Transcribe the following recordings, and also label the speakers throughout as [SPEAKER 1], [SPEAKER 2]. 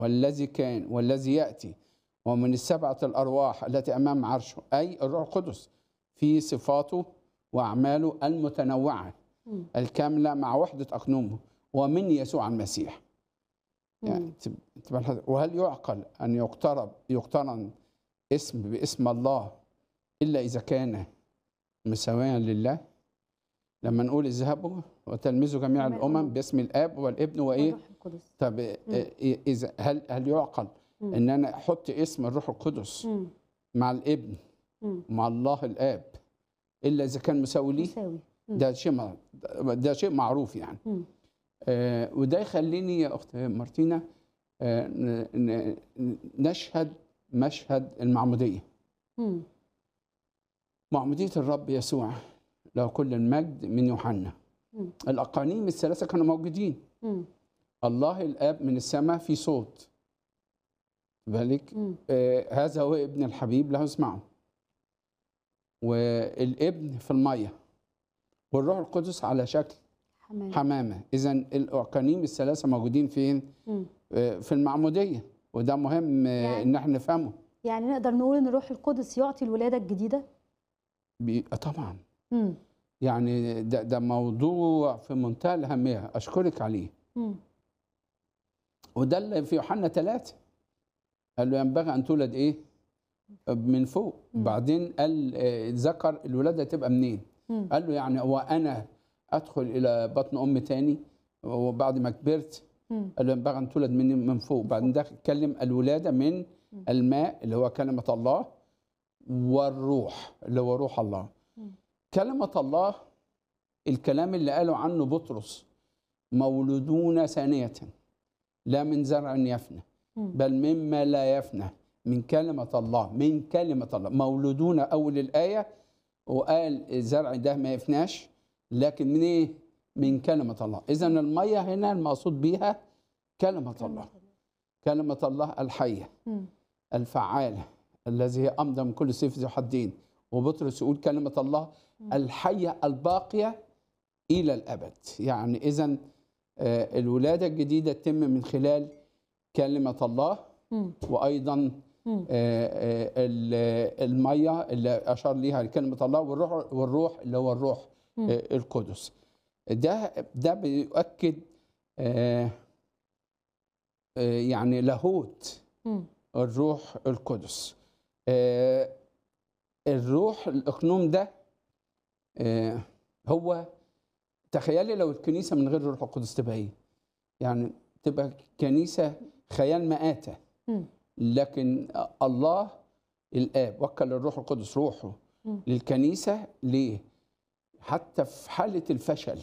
[SPEAKER 1] والذي كان والذي ياتي ومن السبعه الارواح التي امام عرشه اي الروح القدس في صفاته واعماله المتنوعه
[SPEAKER 2] مم.
[SPEAKER 1] الكامله مع وحده اقنومه ومن يسوع المسيح يعني
[SPEAKER 2] مم.
[SPEAKER 1] تب- تبقى الحد- وهل يعقل ان يقترب يقترن اسم باسم الله الا اذا كان مساويا لله لما نقول اذهبوا وتلمذوا جميع
[SPEAKER 2] جميع
[SPEAKER 1] الامم
[SPEAKER 2] الأمم.
[SPEAKER 1] باسم الاب والابن وايه
[SPEAKER 2] والروح القدس
[SPEAKER 1] طب إيه- اذا هل هل يعقل
[SPEAKER 2] مم.
[SPEAKER 1] ان انا احط اسم الروح القدس
[SPEAKER 2] مم.
[SPEAKER 1] مع الابن
[SPEAKER 2] مم.
[SPEAKER 1] مع الله الاب الا اذا كان مساوي ليه
[SPEAKER 2] مساوي مم.
[SPEAKER 1] ده شيء مع- ده شيء معروف يعني
[SPEAKER 2] مم.
[SPEAKER 1] آه، وده يخليني يا اخت مارتينا آه، ن- ن- نشهد مشهد المعموديه
[SPEAKER 2] مم.
[SPEAKER 1] معموديه الرب يسوع له كل المجد من يوحنا
[SPEAKER 2] مم.
[SPEAKER 1] الاقانيم الثلاثه كانوا موجودين
[SPEAKER 2] مم.
[SPEAKER 1] الله الاب من السماء في صوت بالك
[SPEAKER 2] مم.
[SPEAKER 1] آه، هذا هو ابن الحبيب له اسمعه والابن في الميه والروح القدس على شكل
[SPEAKER 2] حمام
[SPEAKER 1] حمامه اذا الاقانيم الثلاثه موجودين فين
[SPEAKER 2] مم.
[SPEAKER 1] آه، في المعموديه وده مهم آه،
[SPEAKER 2] يعني-
[SPEAKER 1] ان احنا نفهمه
[SPEAKER 2] يعني نقدر نقول ان الروح القدس يعطي الولاده الجديده
[SPEAKER 1] بي- آه، طبعا
[SPEAKER 2] مم.
[SPEAKER 1] يعني ده, ده موضوع في منتهى الاهميه اشكرك عليه
[SPEAKER 2] مم.
[SPEAKER 1] وده اللي في يوحنا ثلاثة قال له ينبغي ان تولد ايه من فوق
[SPEAKER 2] مم.
[SPEAKER 1] بعدين قال آه، ذكر الولاده تبقى منين
[SPEAKER 2] مم.
[SPEAKER 1] قال له يعني هو انا ادخل الى بطن ام تاني وبعد ما كبرت
[SPEAKER 2] مم.
[SPEAKER 1] قال له ينبغي ان تولد من من فوق بعدين ده اتكلم الولاده من
[SPEAKER 2] مم.
[SPEAKER 1] الماء اللي هو كلمه الله والروح اللي هو روح الله
[SPEAKER 2] مم.
[SPEAKER 1] كلمه الله الكلام اللي قاله عنه بطرس مولودون ثانيه لا من زرع يفنى
[SPEAKER 2] مم.
[SPEAKER 1] بل مما لا يفنى من كلمة الله من كلمة الله مولودون أول الآية وقال الزرع ده ما يفناش لكن من إيه؟ من كلمة الله إذا المية هنا المقصود بيها كلمة الله كلمة الله الحية
[SPEAKER 2] مم.
[SPEAKER 1] الفعالة الذي هي أمضى من كل سيف ذو حدين وبطرس يقول كلمة الله
[SPEAKER 2] مم.
[SPEAKER 1] الحية الباقية إلى الأبد يعني إذا الولادة الجديدة تتم من خلال كلمة الله
[SPEAKER 2] مم.
[SPEAKER 1] وايضا
[SPEAKER 2] مم.
[SPEAKER 1] آه، آه، ال- الميه اللي اشار ليها كلمه الله والروح والروح اللي هو الروح
[SPEAKER 2] مم.
[SPEAKER 1] آه، القدس ده ده بيؤكد آه، آه، يعني لاهوت
[SPEAKER 2] مم.
[SPEAKER 1] الروح القدس آه، الروح الاقنوم ده آه، هو تخيلي لو الكنيسه من غير الروح القدس تبقى ايه يعني تبقى كنيسه خيال مآتة
[SPEAKER 2] مم.
[SPEAKER 1] لكن الله الآب وكل الروح القدس روحه
[SPEAKER 2] مم.
[SPEAKER 1] للكنيسة ليه؟ حتى في حالة الفشل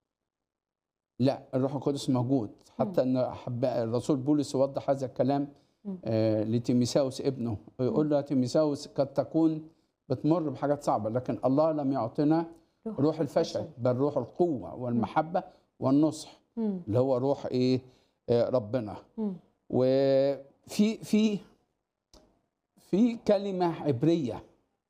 [SPEAKER 1] لا الروح القدس موجود حتى ان حب- الرسول بولس يوضح هذا الكلام
[SPEAKER 2] مم.
[SPEAKER 1] آه لتيميساوس ابنه ويقول له يا تيميساوس قد تكون بتمر بحاجات صعبة لكن الله لم يعطنا روح الفشل بل روح القوة والمحبة والنصح
[SPEAKER 2] مم.
[SPEAKER 1] اللي هو روح ايه آه ربنا
[SPEAKER 2] مم.
[SPEAKER 1] وفي في في كلمة عبرية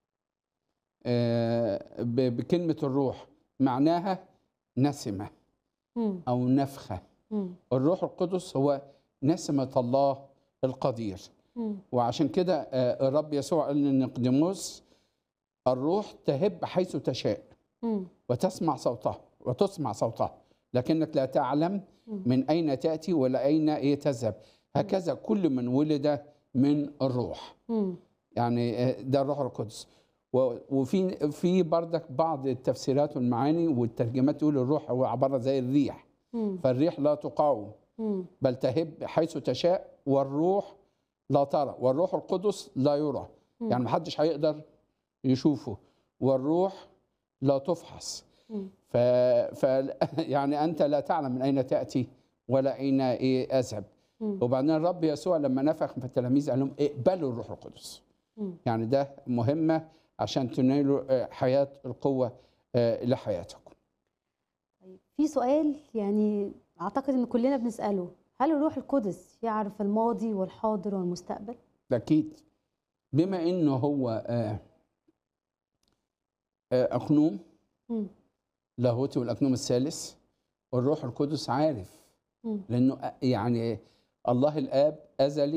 [SPEAKER 1] آه، ب- بكلمة الروح معناها نسمة
[SPEAKER 2] مم.
[SPEAKER 1] أو نفخة
[SPEAKER 2] مم.
[SPEAKER 1] الروح القدس هو نسمة الله القدير
[SPEAKER 2] مم.
[SPEAKER 1] وعشان كده آه، الرب يسوع قال لنقدموس الروح تهب حيث تشاء
[SPEAKER 2] مم.
[SPEAKER 1] وتسمع صوتها وتسمع صوتها لكنك لا تعلم
[SPEAKER 2] مم.
[SPEAKER 1] من أين تأتي ولا أين إيه تذهب هكذا كل من ولد من الروح
[SPEAKER 2] مم.
[SPEAKER 1] يعني آه، ده الروح القدس و- وفي في بردك بعض التفسيرات والمعاني والترجمات تقول الروح هو عبارة زي الريح
[SPEAKER 2] مم.
[SPEAKER 1] فالريح لا تقاوم
[SPEAKER 2] مم.
[SPEAKER 1] بل تهب حيث تشاء والروح لا ترى والروح القدس لا يرى
[SPEAKER 2] مم.
[SPEAKER 1] يعني محدش هيقدر يشوفه والروح لا تفحص
[SPEAKER 2] مم.
[SPEAKER 1] ف... ف يعني انت لا تعلم من اين تاتي ولا اين ايه اذهب
[SPEAKER 2] مم.
[SPEAKER 1] وبعدين الرب يسوع لما نفخ في التلاميذ قال لهم اقبلوا الروح القدس
[SPEAKER 2] مم.
[SPEAKER 1] يعني ده مهمه عشان تنالوا آه، حياه القوه آه، لحياتكم
[SPEAKER 2] طيب في سؤال يعني اعتقد ان كلنا بنساله هل الروح القدس يعرف الماضي والحاضر والمستقبل
[SPEAKER 1] ده اكيد بما انه هو آه، آه، اقنوم
[SPEAKER 2] مم.
[SPEAKER 1] لاهوتي والاقنوم الثالث والروح القدس عارف
[SPEAKER 2] مم.
[SPEAKER 1] لانه يعني الله الاب أزلي